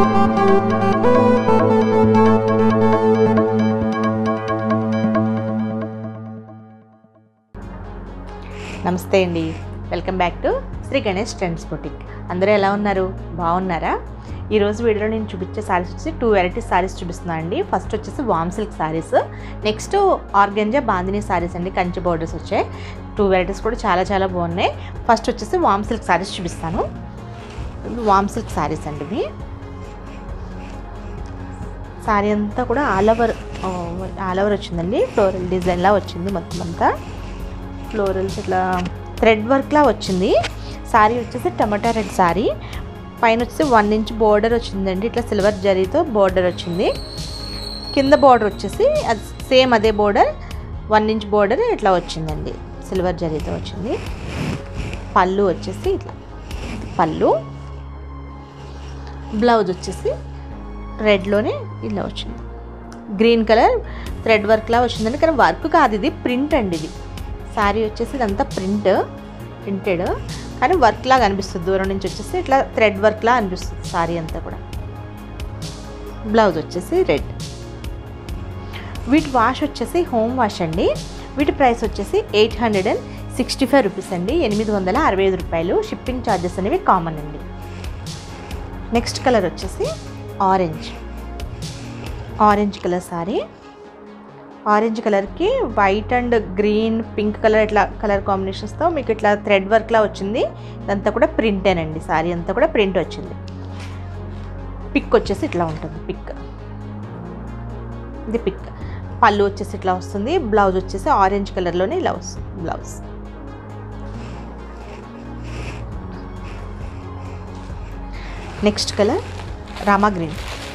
నమస్తే అండి welcome back to Shri Ganesh trends boutique అందరూ ఎలా ఉన్నారు బాగున్నారా ఈరోజు వీడియోలో నేను చూపించే సారీస్ వచ్చి టూ వెరైటీస్ సారీస్ చూపిస్తున్నాను అండి ఫస్ట్ వచ్చేసి వామ్ silk saris next organza bandhani saris అండి కంచి బోర్డర్స్ వచ్చాయి టూ వెరైటీస్ కూడా చాలా చాలా బాగున్నాయి ఫస్ట్ వచ్చేసి వామ్ సిల్క్ సారీస్ చూపిస్తాను ఇవి వామ్ సిల్క్ సారీస్ అండి ఇవి సారీ అంతా కూడా ఆల్ ఓవర్ ఆల్ ఓవర్ వచ్చిందండి ఫ్లోరల్ డిజైన్లా వచ్చింది మొత్తం అంతా ఫ్లోరల్స్ ఇట్లా థ్రెడ్ వర్క్లా వచ్చింది సారీ వచ్చేసి టమాటా రెడ్ సారీ పైన వచ్చేసి వన్ ఇంచ్ బోర్డర్ వచ్చిందండి ఇట్లా సిల్వర్ జరీతో బోర్డర్ వచ్చింది కింద బోర్డర్ వచ్చేసి అది సేమ్ అదే బోర్డర్ వన్ ఇంచ్ బోర్డర్ ఇట్లా వచ్చిందండి సిల్వర్ జరీతో వచ్చింది పళ్ళు వచ్చేసి ఇట్లా పళ్ళు బ్లౌజ్ వచ్చేసి రెడ్లోనే ఇలా వచ్చింది గ్రీన్ కలర్ థ్రెడ్ వర్క్లా వచ్చిందండి కానీ వర్క్ కాదు ఇది ప్రింట్ అండి ఇది శారీ వచ్చేసి ఇదంతా ప్రింట్ ప్రింటెడ్ కానీ వర్క్ లాగా అనిపిస్తుంది దూరం నుంచి వచ్చేసి ఇట్లా థ్రెడ్ వర్క్ లా అనిపిస్తుంది శారీ అంతా కూడా బ్లౌజ్ వచ్చేసి రెడ్ వీటి వాష్ వచ్చేసి హోమ్ వాష్ అండి వీటి ప్రైస్ వచ్చేసి eight hundred and sixty five rupees అండి ఎనిమిది వందల అరవై ఐదు రూపాయలు షిప్పింగ్ ఛార్జెస్ అనేవి కామన్ అండి నెక్స్ట్ కలర్ వచ్చేసి orange orange colour sari orange కలర్కి white and green pink colour ఇట్లా కలర్ కాంబినేషన్స్తో మీకు ఇట్లా థ్రెడ్ వర్క్లా వచ్చింది ఇదంతా కూడా ప్రింటేనండి సారీ అంతా కూడా ప్రింట్ వచ్చింది పిక్ వచ్చేసి ఇట్లా ఉంటుంది పిక్ ఇది పిక్ పళ్ళు వచ్చేసి ఇట్లా వస్తుంది బ్లౌజ్ వచ్చేసి ఆరెంజ్ కలర్లోనే ఇలా వస్తుంది blouse next colour Rama green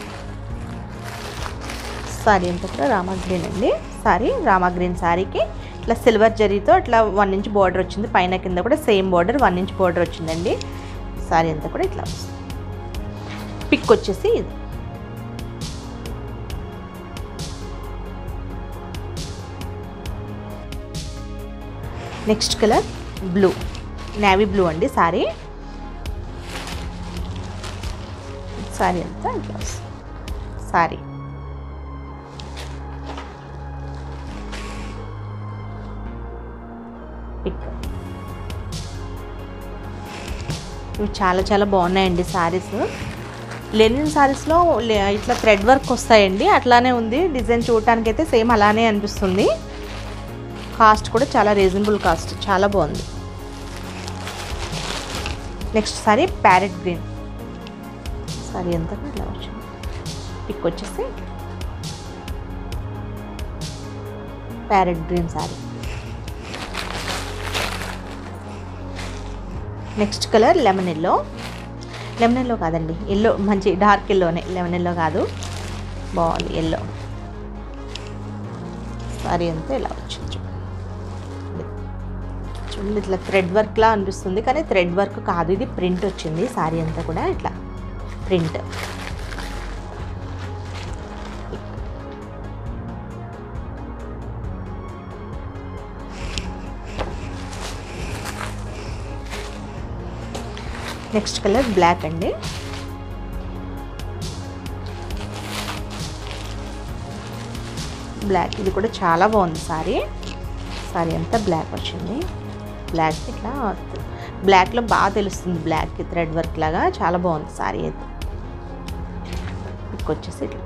sari అంతా కూడా రామా గ్రీన్ అండి సారీ రామా గ్రీన్ సారీకి ఇట్లా సిల్వర్ జరీతో ఇట్లా వన్ ఇంచ్ బార్డర్ వచ్చింది పైన కింద కూడా same border one inch border వచ్చిందండి సారీ అంతా కూడా ఇట్లా వస్తుంది పిక్ వచ్చేసి ఇది next colour blue navy blue అండి సారీ సారీ అంతా ఇట్లా వస్తుంది సారీ పిక్ ఇవి చాలా చాలా బాగున్నాయండి శారీస్ లెనిన్ శారీస్లో ఇట్లా థ్రెడ్ వర్క్ వస్తాయండి అట్లానే ఉంది డిజైన్ చూడటానికి అయితే సేమ్ అలానే అనిపిస్తుంది కాస్ట్ కూడా చాలా రీజనబుల్ కాస్ట్ చాలా బాగుంది next sari parrot green sari ఎంత ఇట్లా వచ్చింది పిక్ వచ్చేసి parrot green sari next colour lemon yellow lemon yellow కాదండి ఎల్లో మంచి డార్క్ ఎల్లోనే లెమన్ ఎల్లో కాదు బాగుంది ఎల్లో సారీ అంతా ఇలా వచ్చింది చూడండి ఇట్లా థ్రెడ్ వర్క్లా అనిపిస్తుంది కానీ థ్రెడ్ వర్క్ కాదు ఇది ప్రింట్ వచ్చింది సారీ అంతా కూడా ఇట్లా ప్రింట్ నెక్స్ట్ కలర్ బ్లాక్ అండి బ్లాక్ ఇది కూడా చాలా బాగుంది సారీ సారీ అంతా బ్లాక్ వచ్చింది బ్లాక్ ఇట్లా బ్లాక్లో బాగా తెలుస్తుంది బ్లాక్ థ్రెడ్ వర్క్ లాగా చాలా బాగుంది సారీ అయితే పిక్ వచ్చేసి ఇట్లా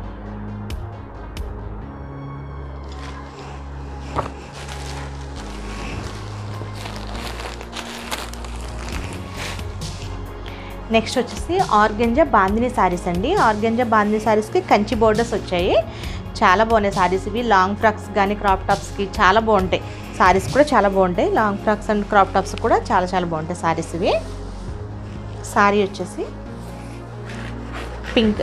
నెక్స్ట్ వచ్చేసి ఆర్గెంజా బాందిని శారీస్ అండి ఆర్గెంజా బాందిని శారీస్కి కంచి బోర్డర్స్ వచ్చాయి చాలా బాగున్నాయి శారీస్ ఇవి లాంగ్ ఫ్రాక్స్ కానీ క్రాప్ టాప్స్కి చాలా బాగుంటాయి శారీస్ కూడా చాలా బాగుంటాయి long frocks and crop tops కూడా చాలా చాలా బాగుంటాయి శారీస్ ఇవి శారీ వచ్చేసి పింక్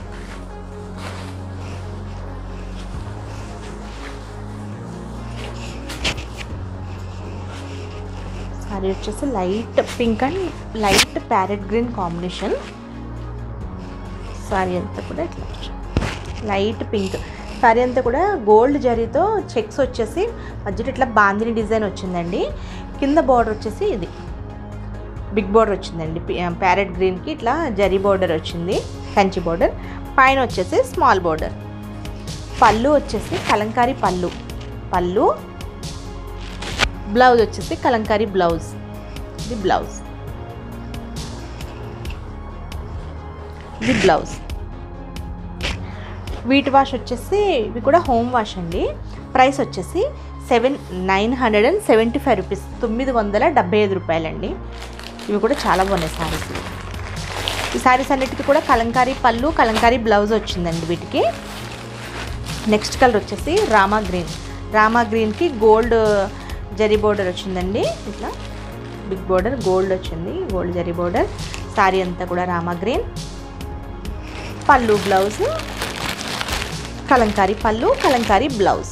సారీ వచ్చేసి light pink and light parrot green combination sari అంతా కూడా ఇట్లా లైట్ పింక్ సారీ అంతా కూడా గోల్డ్ జరీతో చెక్స్ వచ్చేసి మధ్యలో ఇట్లా బాందిని డిజైన్ వచ్చిందండి కింద బార్డర్ వచ్చేసి ఇది బిగ్ బార్డర్ వచ్చిందండి ప్యారెట్ గ్రీన్కి ఇట్లా జరీ బార్డర్ వచ్చింది కంచి బోర్డర్ పైన వచ్చేసి స్మాల్ బోర్డర్ పళ్ళు వచ్చేసి కలంకారీ పళ్ళు పళ్ళు బ్లౌజ్ వచ్చేసి కలంకారీ బ్లౌజ్ ఇది బ్లౌజ్ ఇది బ్లౌజ్ వీటి వాష్ వచ్చేసి ఇవి కూడా హోమ్ వాష్ అండి ప్రైస్ వచ్చేసి seven nine hundred and seventy five rupees తొమ్మిది వందల డెబ్బై ఐదు రూపాయలండి ఇవి కూడా చాలా బాగున్నాయి శారీస్ ఈ శారీస్ అన్నిటికీ కూడా కలంకారీ పళ్ళు కలంకారీ బ్లౌజ్ వచ్చిందండి వీటికి నెక్స్ట్ కలర్ వచ్చేసి రామా గ్రీన్ రామా గ్రీన్కి గోల్డ్ జరీ బోర్డర్ వచ్చిందండి ఇట్లా బిగ్ బోర్డర్ గోల్డ్ వచ్చింది గోల్డ్ జరీ బోర్డర్ శారీ అంతా కూడా రామా గ్రీన్ పళ్ళు బ్లౌజ్ కలంకారీ పళ్ళు kalamkari blouse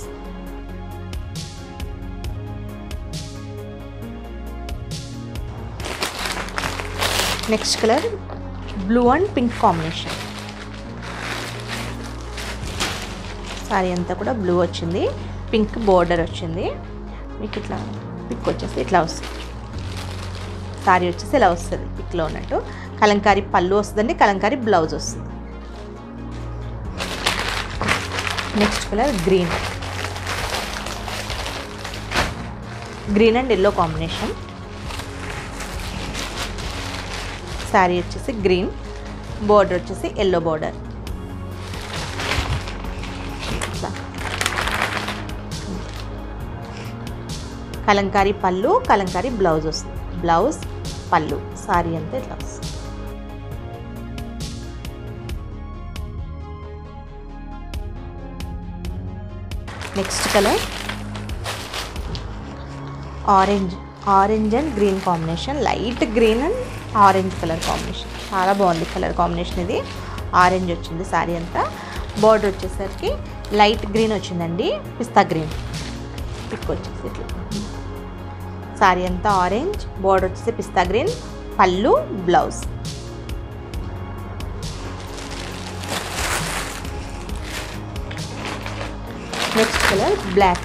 next colour blue and pink combination sari అంతా కూడా బ్లూ వచ్చింది పింక్ బోర్డర్ వచ్చింది మీకు ఇట్లా పిక్ వచ్చేసి ఇట్లా వస్తుంది సారీ వచ్చేసి ఇలా వస్తుంది పిక్లో ఉన్నట్టు కలంకారీ పళ్ళు వస్తుందండి కలంకారీ బ్లౌజ్ వస్తుంది next colour green green and yellow combination sari వచ్చేసి గ్రీన్ బోర్డర్ వచ్చేసి ఎల్లో బోర్డర్ కలంకారీ పళ్ళు కలంకారీ బ్లౌజ్ వస్తుంది బ్లౌజ్ పళ్ళు సారీ అంతా ఇట్లా వస్తుంది next colour orange orange and green combination light green and orange colour combination చాలా బాగుంది కలర్ కాంబినేషన్ ఇది ఆరెంజ్ వచ్చింది శారీ అంతా బార్డర్ వచ్చేసరికి లైట్ గ్రీన్ వచ్చిందండి పిస్తా గ్రీన్ పిక్ వచ్చేసి ఇట్లా శారీ అంతా ఆరెంజ్ బార్డర్ వచ్చేసి పిస్తా గ్రీన్ పళ్ళు blouse next colour black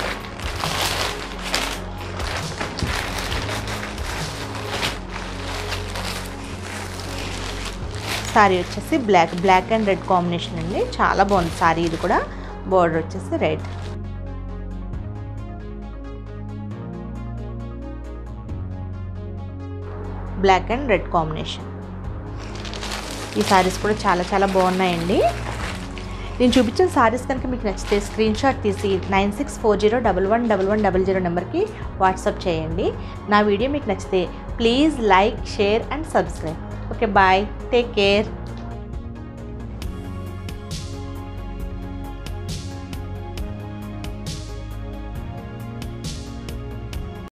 sari వచ్చేసి black black and red combination అండి చాలా బాగుంది సారీ ఇది కూడా బోర్డర్ వచ్చేసి red black and red combination ఈ సారీస్ కూడా చాలా చాలా బాగున్నాయండి నేను చూపించిన సారీస్ కనుక మీకు నచ్చితే స్క్రీన్ షాట్ తీసి nine six four zero double one double one double zero నెంబర్కి వాట్సాప్ చేయండి నా వీడియో మీకు నచ్చితే please like share and subscribe okay bye take care